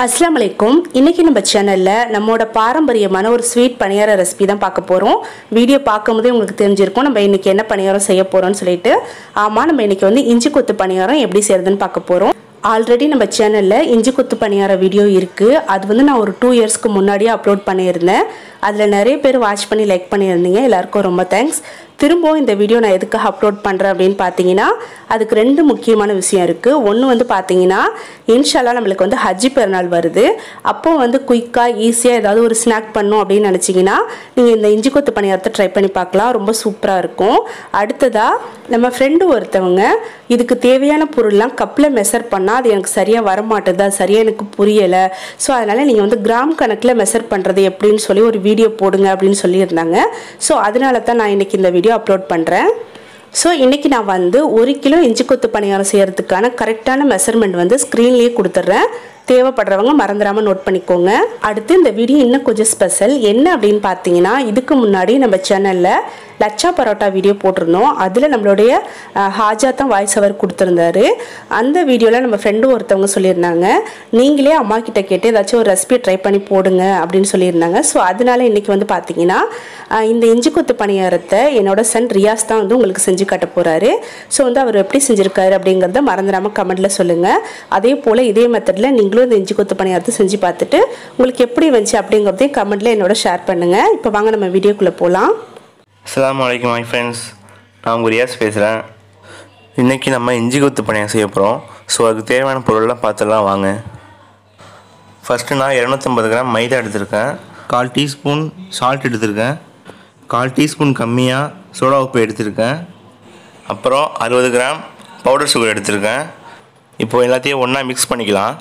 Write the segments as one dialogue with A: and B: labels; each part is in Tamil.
A: அஸ்லாம் வலைக்கும் இன்னைக்கு நம்ம சேனலில் நம்மளோட பாரம்பரியமான ஒரு ஸ்வீட் பணியார ரெசிபி தான் பார்க்க போகிறோம் வீடியோ பார்க்கும்போதே உங்களுக்கு தெரிஞ்சிருக்கும் நம்ம இன்னைக்கு என்ன பணியாரம் செய்ய போகிறோம்னு சொல்லிட்டு ஆமாம் நம்ம இன்னைக்கு வந்து இஞ்சி கொத்து பணியாரம் எப்படி செய்யறதுன்னு பார்க்க போகிறோம் ஆல்ரெடி நம்ம சேனலில் இஞ்சி கொத்து பணியார வீடியோ இருக்குது அது வந்து நான் ஒரு டூ இயர்ஸ்க்கு முன்னாடியே அப்லோட் பண்ணியிருந்தேன் அதில் நிறைய பேர் வாட்ச் பண்ணி லைக் பண்ணியிருந்தீங்க எல்லாருக்கும் ரொம்ப தேங்க்ஸ் திரும்பவும் இந்த வீடியோ நான் எதுக்காக அப்லோட் பண்ணுறேன் அப்படின்னு பார்த்தீங்கன்னா அதுக்கு ரெண்டு முக்கியமான விஷயம் இருக்குது ஒன்று வந்து பார்த்தீங்கன்னா இன்ஷால்லா நம்மளுக்கு வந்து ஹஜ்ஜி பெருநாள் வருது அப்போ வந்து குயிக்காக ஈஸியாக ஏதாவது ஒரு ஸ்நாக் பண்ணும் அப்படின்னு நினச்சிங்கன்னா நீங்கள் இந்த இஞ்சி கொத்து பணியாரத்தை ட்ரை பண்ணி பார்க்கலாம் ரொம்ப சூப்பராக இருக்கும் அடுத்ததாக நம்ம ஃப்ரெண்டு ஒருத்தவங்க இதுக்கு தேவையான பொருள்லாம் கப்பில் மெஷர் பண்ணால் அது எனக்கு சரியாக வரமாட்டுது அது சரியாக எனக்கு புரியலை ஸோ அதனால் நீங்கள் வந்து கிராம் கணக்கில் மெஷர் பண்ணுறது எப்படின்னு சொல்லி ஒரு வீடியோ போடுங்க அப்படின்னு சொல்லியிருந்தாங்க ஸோ அதனால தான் நான் இன்னைக்கு இந்த வீடியோ அப்லோட் பண்ணுறேன் ஸோ இன்றைக்கி நான் வந்து ஒரு கிலோ இஞ்சி கொத்து பணியாரம் செய்கிறதுக்கான கரெக்டான மெஷர்மெண்ட் வந்து ஸ்க்ரீன்லேயே கொடுத்துட்றேன் தேவைப்படுறவங்க மறந்துடாமல் நோட் பண்ணிக்கோங்க அடுத்து இந்த வீடியோ இன்னும் கொஞ்சம் ஸ்பெஷல் என்ன அப்படின்னு பார்த்தீங்கன்னா இதுக்கு முன்னாடி நம்ம சேனலில் லச்சா பரோட்டா வீடியோ போட்டிருந்தோம் அதில் நம்மளுடைய அஹ், ஹாஜா தான் வாய்ஸ் அவர் கொடுத்துருந்தாரு அந்த வீடியோவில் நம்ம ஃப்ரெண்டு ஒருத்தவங்க சொல்லியிருந்தாங்க நீங்களே அம்மா கிட்ட கேட்டு ஏதாச்சும் ஒரு ரெசிபி ட்ரை பண்ணி போடுங்க அப்படின்னு சொல்லியிருந்தாங்க ஸோ அதனால இன்றைக்கி வந்து பார்த்தீங்கன்னா அஹ், இந்த இஞ்சி கொத்து பணியாரத்தை என்னோட சன் ரியாஸ் தான் வந்து உங்களுக்கு செஞ்சு காட்ட போகிறாரு ஸோ வந்து அவர் எப்படி செஞ்சுருக்காரு அப்படிங்கிறத மறந்துடாமல் கமெண்ட்டில் சொல்லுங்கள் அதே போல் இதே மெத்தடில் நீங்களும் இந்த இஞ்சி கொத்து பணியாரத்தை செஞ்சு பார்த்துட்டு உங்களுக்கு எப்படி வந்துச்சு அப்படிங்கிறதையும் கமெண்ட்டில் என்னோட ஷேர் பண்ணுங்கள் இப்போ வாங்க நம்ம வீடியோக்குள்ளே போகலாம்
B: அஸ்ஸலாமு அலைக்கும் மை ஃப்ரெண்ட்ஸ் நான் உங்கள் ரியாஸ் பேசுகிறேன் இன்றைக்கி நம்ம இஞ்சி கொத்து பணியாக செய்ய போகிறோம் ஸோ அதுக்கு தேவையான பொருள்லாம் பார்த்துலாம் வாங்க ஃபஸ்ட்டு நான் இரநூத்தம்பது கிராம் மைதா எடுத்திருக்கேன் கால் டீஸ்பூன் சால்ட் எடுத்திருக்கேன் கால் டீஸ்பூன் கம்மியாக சோடா உப்பு எடுத்திருக்கேன் அப்புறம் அறுபது கிராம் பவுடர் சுகர் எடுத்திருக்கேன் இப்போ எல்லாத்தையும் ஒன்றா மிக்ஸ் பண்ணிக்கலாம்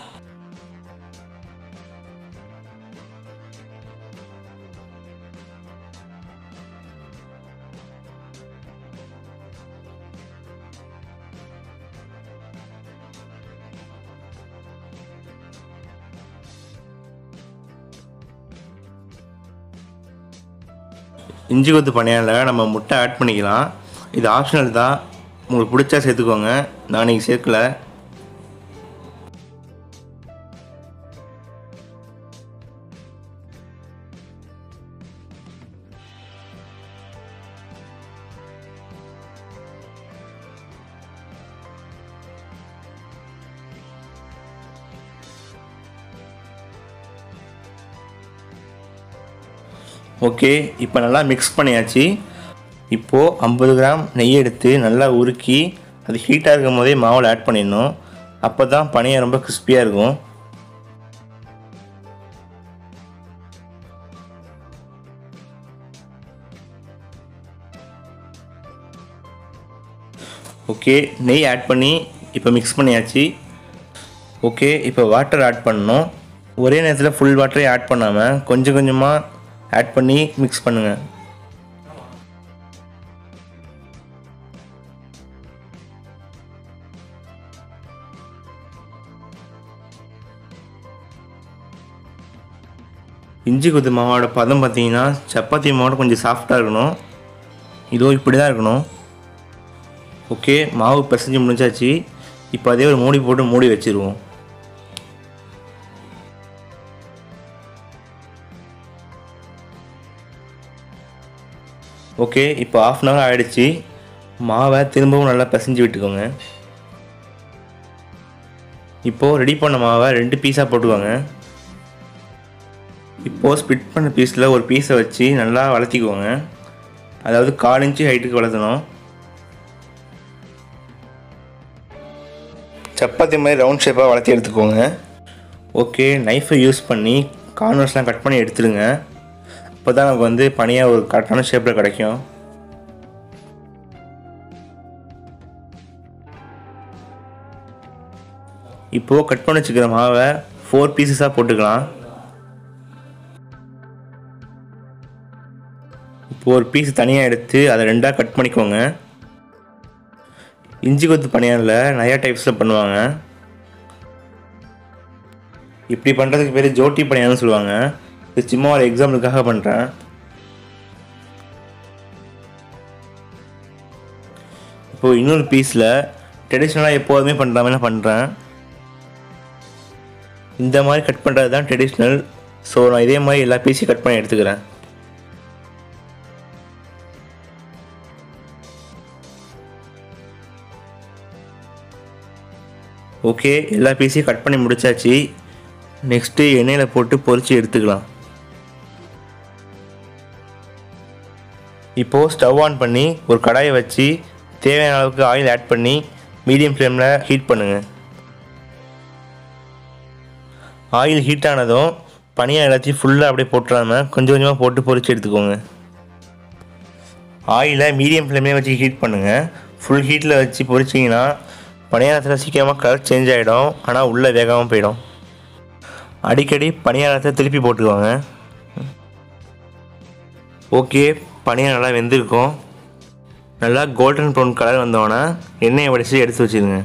B: இஞ்சி கொத்து பணியாரில் நம்ம முட்டை ஆட் பண்ணிக்கலாம் இது ஆப்ஷனல் தான் உங்களுக்கு பிடிச்சா சேர்த்துக்கோங்க நான் இன்றைக்கி சேர்க்கல ஓகே இப்போ நல்லா மிக்ஸ் பண்ணியாச்சு இப்போது ஐம்பது கிராம் நெய் எடுத்து நல்லா உருக்கி அது ஹீட்டாக இருக்கும் போதே மாவில் ஆட் பண்ணிடணும் அப்போ தான் பனியாக ரொம்ப கிறிஸ்பியாக இருக்கும் ஓகே நெய் ஆட் பண்ணி இப்போ மிக்ஸ் பண்ணியாச்சு ஓகே இப்போ வாட்டர் ஆட் பண்ணணும் ஒரே நேரத்தில் ஃபுல் வாட்டரே ஆட் பண்ணாமல் கொஞ்சம் கொஞ்சமாக ஆட் பண்ணி மிக்ஸ் பண்ணுங்கள் இஞ்சி கொத்து மாவோட பதம் பார்த்தீங்கன்னா சப்பாத்தி மாவோட கொஞ்சம் சாஃப்டாக இருக்கணும் இதோ இப்படி தான் இருக்கணும் ஓகே மாவு பிசைஞ்சு முடிஞ்சாச்சு இப்போ அதே ஒரு மூடி போட்டு மூடி வச்சிருவோம் ஓகே இப்போ ஆஃப் அன் ஹவர் ஆகிடுச்சு மாவை திரும்பவும் நல்லா பிசைஞ்சு விட்டுக்கோங்க இப்போது ரெடி பண்ண மாவை ரெண்டு பீஸாக போட்டுக்கோங்க இப்போது ஸ்பிட் பண்ண பீஸில் ஒரு பீஸை வச்சு நல்லா வளர்த்திக்கோங்க அதாவது கால் இன்ச்சு ஹைட்டுக்கு வளர்த்தணும் சப்பாத்தி மாதிரி ரவுண்ட் ஷேப்பாக வளர்த்தி எடுத்துக்கோங்க ஓகே நைஃபை யூஸ் பண்ணி கார்னர்ஸ்லாம் கட் பண்ணி எடுத்துடுங்க அப்போ தான் நமக்கு வந்து பனியாக ஒரு கரெக்டான ஷேப்பில் கிடைக்கும் இப்போது கட் பண்ணி வச்சுக்கிற மாவை ஃபோர் பீசஸாக போட்டுக்கலாம் இப்போ ஒரு பீஸ் தனியாக எடுத்து அதை ரெண்டாக கட் பண்ணிக்கோங்க இஞ்சி கொத்து பணியாரில் நிறையா டைப்ஸில் பண்ணுவாங்க இப்படி பண்ணுறதுக்கு பேர் ஜோட்டி பணியார்னு சொல்லுவாங்க இது சும்மா ஒரு எக்ஸாம்பிளுக்காக பண்ணுறேன் இப்போது இன்னொரு பீஸில் ட்ரெடிஷ்னலாக எப்போதுமே பண்ணுற மாதிரி நான் பண்ணுறேன் இந்த மாதிரி கட் பண்ணுறது தான் ட்ரெடிஷ்னல் ஸோ நான் இதே மாதிரி எல்லா பீஸையும் கட் பண்ணி எடுத்துக்கிறேன் ஓகே எல்லா பீஸையும் கட் பண்ணி முடிச்சாச்சு நெக்ஸ்ட்டு எண்ணெயில் போட்டு பொரிச்சு எடுத்துக்கலாம் இப்போது ஸ்டவ் ஆன் பண்ணி ஒரு கடாயை வச்சு தேவையான அளவுக்கு ஆயில் ஆட் பண்ணி மீடியம் ஃப்ளேமில் ஹீட் பண்ணுங்கள் ஆயில் ஹீட் ஆனதும் பனியாக எல்லாத்தையும் ஃபுல்லாக அப்படியே போட்டுறாம கொஞ்சம் கொஞ்சமாக போட்டு பொரிச்சு எடுத்துக்கோங்க ஆயிலை மீடியம் ஃப்ளேம்லேயே வச்சு ஹீட் பண்ணுங்கள் ஃபுல் ஹீட்டில் வச்சு பொரிச்சிங்கன்னா பணியாரத்தில் சீக்கிரமாக கலர் சேஞ்ச் ஆகிடும் ஆனால் உள்ளே வேகாமல் போயிடும் அடிக்கடி பணியாரத்தை திருப்பி போட்டுக்குவாங்க ஓகே பனியாரம் நல்லா வெந்திருக்கும் நல்லா கோல்டன் ப்ரௌன் கலர் வந்தோடனே எண்ணெயை வடித்து எடுத்து வச்சுருங்க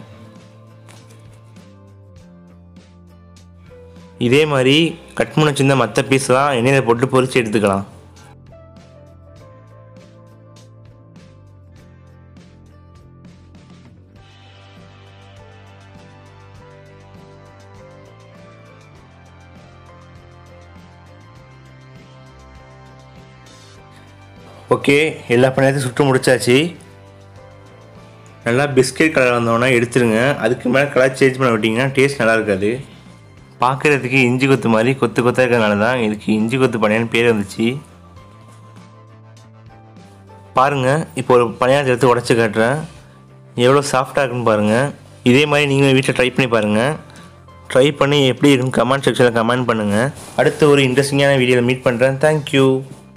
B: இதே மாதிரி கட் பண்ணி வச்சிருந்த மற்ற பீஸ்லாம் எண்ணெயில் போட்டு பொரித்து எடுத்துக்கலாம் ஓகே எல்லா பணியாரத்தையும் சுட்டு முடிச்சாச்சு நல்லா பிஸ்கெட் கலர் வந்தோடனே எடுத்துருங்க அதுக்கு மேலே கலர் சேஞ்ச் பண்ண விட்டிங்கன்னா டேஸ்ட் நல்லா இருக்காது பார்க்குறதுக்கு இஞ்சி கொத்து மாதிரி கொத்து கொத்தாக இருக்கிறதுனால தான் இதுக்கு இஞ்சி கொத்து பணியாரம் பேர் வந்துச்சு பாருங்கள் இப்போ ஒரு பணியாரத்தை எடுத்து உடச்சி காட்டுறேன் எவ்வளோ சாஃப்டாக இருக்குன்னு பாருங்கள் இதே மாதிரி நீங்களும் வீட்டில் ட்ரை பண்ணி பாருங்கள் ட்ரை பண்ணி எப்படி இருக்குன்னு கமெண்ட் செக்ஷனில் கமெண்ட் பண்ணுங்கள் அடுத்த ஒரு இன்ட்ரெஸ்டிங்கான வீடியோவில் மீட் பண்ணுறேன் தேங்க்யூ